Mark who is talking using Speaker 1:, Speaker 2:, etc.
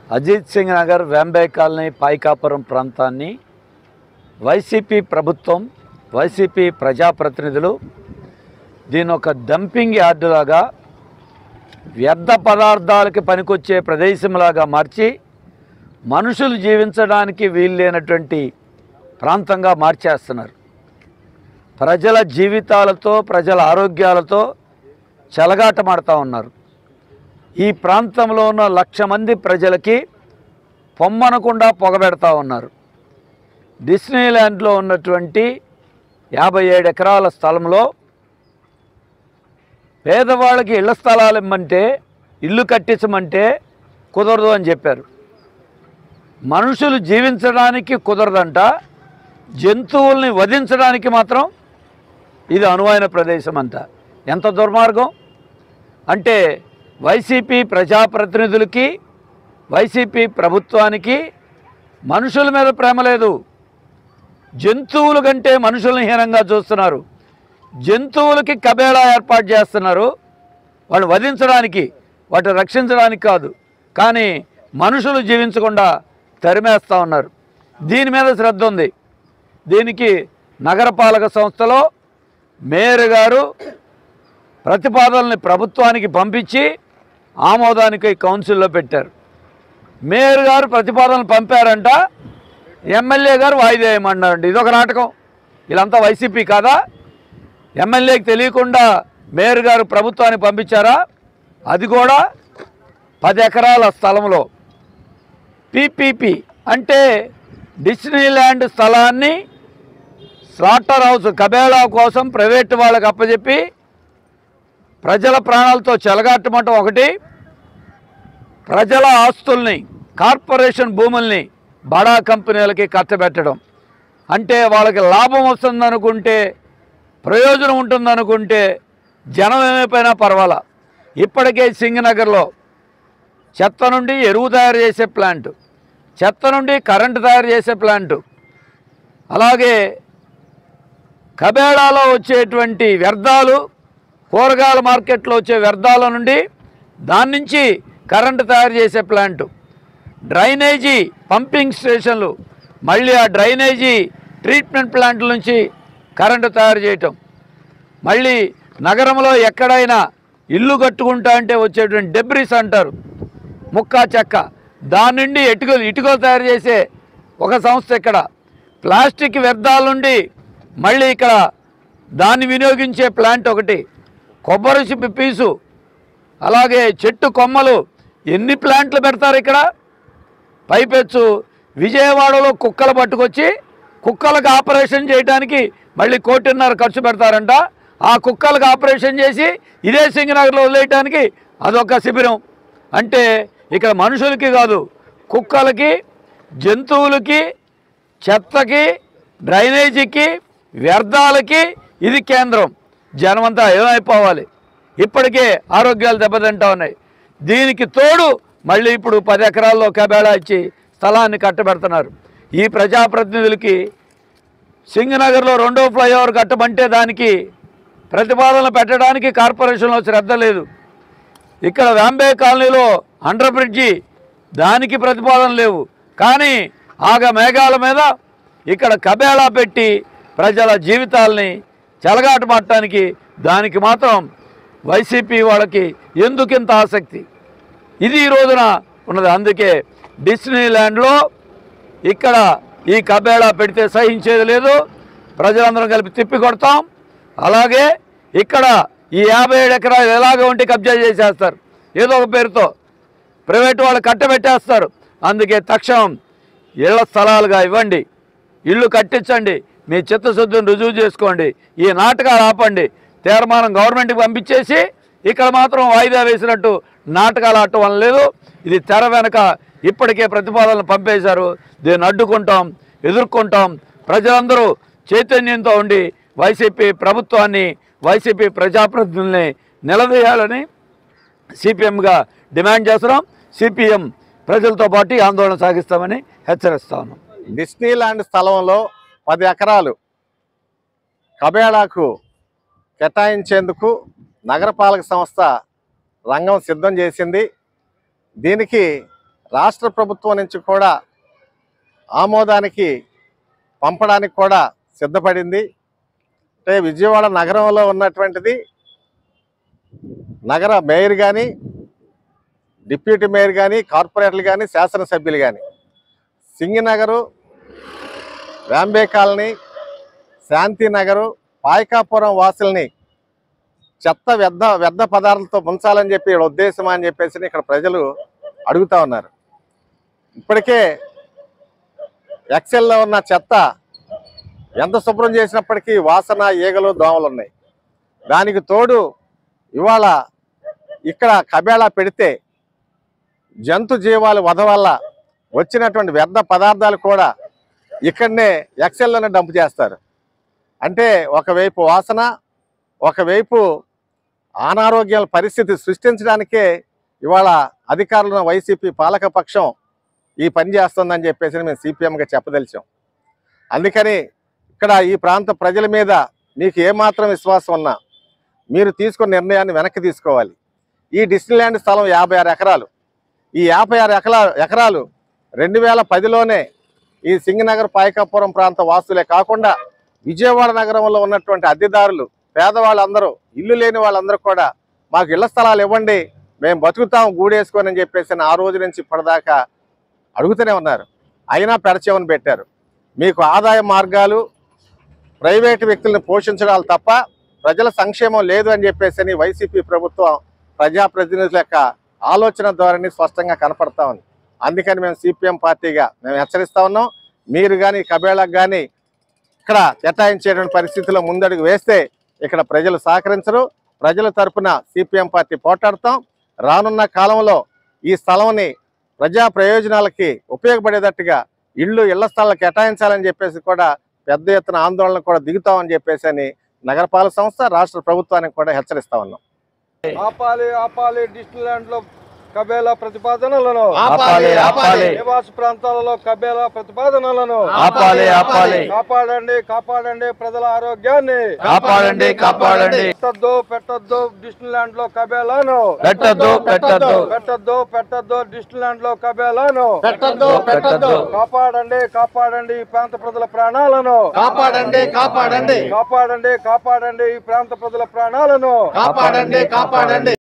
Speaker 1: Ajit Singh Nagar Vambay colony Payakapuram ప్రాంతాన్ని YCP ప్రభుత్వం YCP ప్రజాప్రతినిధులు దీని ఒక డంపింగ్ యార్డులాగా వ్యర్థ పదార్థాలకి పనికొచ్చే ప్రదేశంలాగా మార్చి మనుషులు జీవించడానికి వీల్లేనటువంటి ప్రాంతంగా మార్చేస్తున్నారు ప్రజల జీవితాలతో ప్రజల ఆరోగ్యాలతో చెలగాటమాడుతూ ఉన్నారు ఈ ప్రాంతంలో ఉన్న లక్ష మంది ప్రజలకి పొమ్మనకుండా పొగబెడతా ఉన్నారు డిస్నీల్యాండ్లో ఉన్నటువంటి యాభై ఏడు ఎకరాల స్థలంలో పేదవాళ్ళకి ఇళ్ల స్థలాలు ఇమ్మంటే ఇల్లు కట్టించమంటే కుదరదు అని చెప్పారు మనుషులు జీవించడానికి కుదరదంట జంతువుల్ని వధించడానికి మాత్రం ఇది అనువైన ప్రదేశం అంట ఎంత దుర్మార్గం అంటే వైసీపీ ప్రజాప్రతినిధులకి వైసీపీ ప్రభుత్వానికి మనుషుల మీద ప్రేమ లేదు జంతువుల కంటే మనుషుల్ని హీనంగా చూస్తున్నారు జంతువులకి కబేళా ఏర్పాటు చేస్తున్నారు వాళ్ళు వధించడానికి వాటిని రక్షించడానికి కాదు కానీ మనుషులు జీవించకుండా తరిమేస్తూ ఉన్నారు దీని మీద శ్రద్ధ ఉంది దీనికి నగరపాలక సంస్థలో మేయర్ గారు ప్రతిపాదనల్ని ప్రభుత్వానికి పంపించి ఆమోదానికి కౌన్సిల్లో పెట్టారు మేయర్ గారు ప్రతిపాదనలు పంపారంట ఎమ్మెల్యే గారు వాయిదా వేయమన్నారండి ఇదొక నాటకం వీళ్ళంతా వైసీపీ కాదా ఎమ్మెల్యేకి తెలియకుండా మేయర్ గారు ప్రభుత్వానికి పంపించారా అది కూడా పది ఎకరాల స్థలంలో పీపీపీ అంటే డిస్నీల్యాండ్ స్థలాన్ని స్లాటర్ హౌస్ కబేళా కోసం ప్రైవేట్ వాళ్ళకి అప్పచెప్పి ప్రజల ప్రాణాలతో చెలగాటమటం ఒకటి ప్రజల ఆస్తుల్ని కార్పొరేషన్ భూముల్ని బడా కంపెనీలకి కట్టబెట్టడం అంటే వాళ్ళకి లాభం వస్తుందనుకుంటే ప్రయోజనం ఉంటుందనుకుంటే జనం ఏమైపోయినా పర్వాలా ఇప్పటికే సింగనగర్లో చెత్త నుండి ఎరువు తయారు చేసే ప్లాంట్ చెత్త నుండి కరెంటు తయారు చేసే ప్లాంటు అలాగే కబేళాలో వచ్చేటువంటి వ్యర్థాలు కూరగాయల మార్కెట్లో వచ్చే వ్యర్థాల నుండి దాని నుంచి కరెంటు తయారు చేసే ప్లాంటు డ్రైనేజీ పంపింగ్ స్టేషన్లు మళ్ళీ ఆ డ్రైనేజీ ట్రీట్మెంట్ ప్లాంట్ల నుంచి కరెంటు తయారు చేయటం మళ్ళీ నగరంలో ఎక్కడైనా ఇల్లు కట్టుకుంటా అంటే వచ్చేటువంటి డెబ్రిస్ అంటారు ముక్కా చెక్క దాని నుండి ఇటుకలు ఇటుకలు తయారు చేసే ఒక సంస్థ ఇక్కడ ప్లాస్టిక్ వ్యర్థాల నుండి మళ్ళీ ఇక్కడ దాన్ని వినియోగించే ప్లాంట్ ఒకటి కొబ్బరి చిప్పి పీసు అలాగే చెట్టు కొమ్మలు ఎన్ని ప్లాంట్లు పెడతారు ఇక్కడ పైపెచ్చు విజయవాడలో కుక్కలు పట్టుకొచ్చి కుక్కలకు ఆపరేషన్ చేయడానికి మళ్ళీ కోటిన్నర ఖర్చు పెడతారంట ఆ కుక్కలకు ఆపరేషన్ చేసి ఇదే సింగనగర్లో వదిలేయటానికి అదొక శిబిరం అంటే ఇక్కడ మనుషులకి కాదు కుక్కలకి జంతువులకి చెత్తకి డ్రైనేజీకి వ్యర్థాలకి ఇది కేంద్రం జనమంతా ఏమైపోవాలి ఇప్పటికే ఆరోగ్యాలు దెబ్బతింటా ఉన్నాయి దీనికి తోడు మళ్ళీ ఇప్పుడు పది ఎకరాల్లో కబేళా ఇచ్చి స్థలాన్ని కట్టబెడుతున్నారు ఈ ప్రజాప్రతినిధులకి సింగనగర్లో రెండో ఫ్లైఓవర్ కట్టమంటే దానికి ప్రతిపాదనలు పెట్టడానికి కార్పొరేషన్లో శ్రద్ధ లేదు ఇక్కడ వాంబే కాలనీలో అండర్ బ్రిడ్జి దానికి ప్రతిపాదన లేవు కానీ ఆగ మేఘాల మీద ఇక్కడ కబేళా పెట్టి ప్రజల జీవితాల్ని చెలగాటమాడటానికి దానికి మాత్రం వైసీపీ వాళ్ళకి ఎందుకింత ఆసక్తి ఇది ఈ రోజున ఉన్నది అందుకే డిస్నీల్యాండ్లో ఇక్కడ ఈ కబేళా పెడితే సహించేది లేదు ప్రజలందరం కలిపి తిప్పి కొడతాం అలాగే ఇక్కడ ఈ యాభై ఏడు ఎకరాలు ఎలాగ ఉంటే కబ్జా చేసేస్తారు ఏదో ఒక పేరుతో ప్రైవేట్ వాళ్ళు కట్టబెట్టేస్తారు అందుకే తక్షణం ఇళ్ల స్థలాలుగా ఇవ్వండి ఇల్లు కట్టించండి మీ చిత్తశుద్ధిని రుజువు చేసుకోండి ఈ నాటకాలు ఆపండి తీర్మానం గవర్నమెంట్కి పంపించేసి ఇక్కడ మాత్రం వాయిదా వేసినట్టు నాటకాలు ఆడటం వల్ల లేదు ఇది తెర వెనక ఇప్పటికే ప్రతిపాదనలు పంపేశారు దీన్ని అడ్డుకుంటాం ఎదుర్కొంటాం ప్రజలందరూ చైతన్యంతో ఉండి వైసీపీ ప్రభుత్వాన్ని వైసీపీ ప్రజాప్రతినిధుల్ని నిలదీయాలని సిపిఎంగా డిమాండ్ చేస్తున్నాం సిపిఎం ప్రజలతో పాటు ఈ ఆందోళన సాగిస్తామని హెచ్చరిస్తా ఉన్నాం
Speaker 2: డిస్నీలాండ్ స్థలంలో పది ఎకరాలు కబేళాకు కేటాయించేందుకు నగరపాలక సంస్థ రంగం సిద్ధం చేసింది దీనికి రాష్ట్ర ప్రభుత్వం నుంచి కూడా ఆమోదానికి పంపడానికి కూడా సిద్ధపడింది అంటే విజయవాడ నగరంలో ఉన్నటువంటిది నగర మేయర్ కానీ డిప్యూటీ మేయర్ కానీ కార్పొరేటర్లు కానీ శాసనసభ్యులు కానీ సింగినగరు రాంబే కాలనీ శాంతినగరు పాయకాపురం వాసుల్ని చెత్త వ్యర్థ వ్యర్థ పదార్థాలతో ముంచాలని చెప్పి ఇక్కడ ఉద్దేశం అని చెప్పేసి ఇక్కడ ప్రజలు అడుగుతా ఉన్నారు ఇప్పటికే ఎక్సెల్లో ఉన్న చెత్త ఎంత శుభ్రం చేసినప్పటికీ వాసన ఈగలు దోమలు ఉన్నాయి దానికి తోడు ఇవాళ ఇక్కడ కబేళా పెడితే జంతు జీవాలు వధ వల్ల వచ్చినటువంటి వ్యర్థ పదార్థాలు కూడా ఇక్కడనే ఎక్సెల్లోనే డంప్ చేస్తారు అంటే ఒకవైపు వాసన ఒకవైపు అనారోగ్యాల పరిస్థితి సృష్టించడానికే ఇవాళ అధికారులను వైసీపీ పాలక పక్షం ఈ పని చేస్తుందని చెప్పేసి మేము సిపిఎంగా చెప్పదలిచాం అందుకని ఇక్కడ ఈ ప్రాంత ప్రజల మీద మీకు ఏమాత్రం విశ్వాసం ఉన్నా మీరు తీసుకున్న నిర్ణయాన్ని వెనక్కి తీసుకోవాలి ఈ డిస్నీల్యాండ్ స్థలం యాభై ఆరు ఎకరాలు ఈ యాభై ఆరు ఎకరా ఎకరాలు రెండు వేల పదిలోనే ఈ సింగనగర్ పాయకాపురం ప్రాంత వాసులే కాకుండా విజయవాడ నగరంలో ఉన్నటువంటి అద్దెదారులు పేదవాళ్ళందరూ ఇల్లు లేని వాళ్ళందరూ కూడా మాకు ఇళ్ల స్థలాలు ఇవ్వండి మేము బతుకుతాం గూడేసుకొని అని చెప్పేసి ఆ రోజు నుంచి ఇప్పటిదాకా అడుగుతూనే ఉన్నారు అయినా పెడచేవని పెట్టారు మీకు ఆదాయ మార్గాలు ప్రైవేటు వ్యక్తులను పోషించడాలు తప్ప ప్రజల సంక్షేమం లేదు అని చెప్పేసి అని వైసీపీ ప్రభుత్వం ప్రజాప్రతినిధుల యొక్క ఆలోచన ధోరణి స్పష్టంగా కనపడతా ఉంది అందుకని మేము సిపిఎం పార్టీగా మేము హెచ్చరిస్తా ఉన్నాం మీరు కానీ కబేళకు కానీ ఇక్కడ కేటాయించేటువంటి పరిస్థితిలో ముందడుగు వేస్తే ఇక్కడ ప్రజలు సహకరించరు ప్రజల తరపున సిపిఎం పార్టీ పోటాడతాం రానున్న కాలంలో ఈ స్థలంని ప్రజా ప్రయోజనాలకి ఉపయోగపడేటట్టుగా ఇళ్ళు ఇళ్ల స్థలాలు కేటాయించాలని చెప్పేసి కూడా పెద్ద ఎత్తున ఆందోళన కూడా దిగుతామని చెప్పేసి అని నగరపాలక సంస్థ రాష్ట్ర ప్రభుత్వానికి కూడా హెచ్చరిస్తా ఉన్నాం
Speaker 3: ఆపాలి ఆపాలి డిస్టిల్యాండ్ లో కబేలా ప్రతిపాదనలను
Speaker 1: ఆపాలి, ఆపాలి.
Speaker 3: నివాస ప్రాంతాలలో కబేలా ప్రతిపాదనలను
Speaker 1: ఆపాలి, ఆపాలి.
Speaker 3: కాపాడండి కాపాడండి ప్రజల ఆరోగ్యాన్ని
Speaker 1: కాపాడండి, కాపాడండి.
Speaker 3: పెట్టద్దు పెట్టద్దు డిస్టిల్యాండ్ లో కబేలాను
Speaker 1: పెట్టద్దు పెట్టద్దు
Speaker 3: పెట్టద్దు పెట్టద్దు డిస్టిల్యాండ్ లో కబేలాను
Speaker 1: పెట్టద్దు పెట్టద్దు
Speaker 3: కాపాడండి కాపాడండి ఈ ప్రాంత ప్రజల ప్రాణాలను
Speaker 2: కాపాడండి కాపాడండి
Speaker 3: కాపాడండి కాపాడండి ఈ ప్రాంత ప్రజల ప్రాణాలను
Speaker 2: కాపాడండి కాపాడండి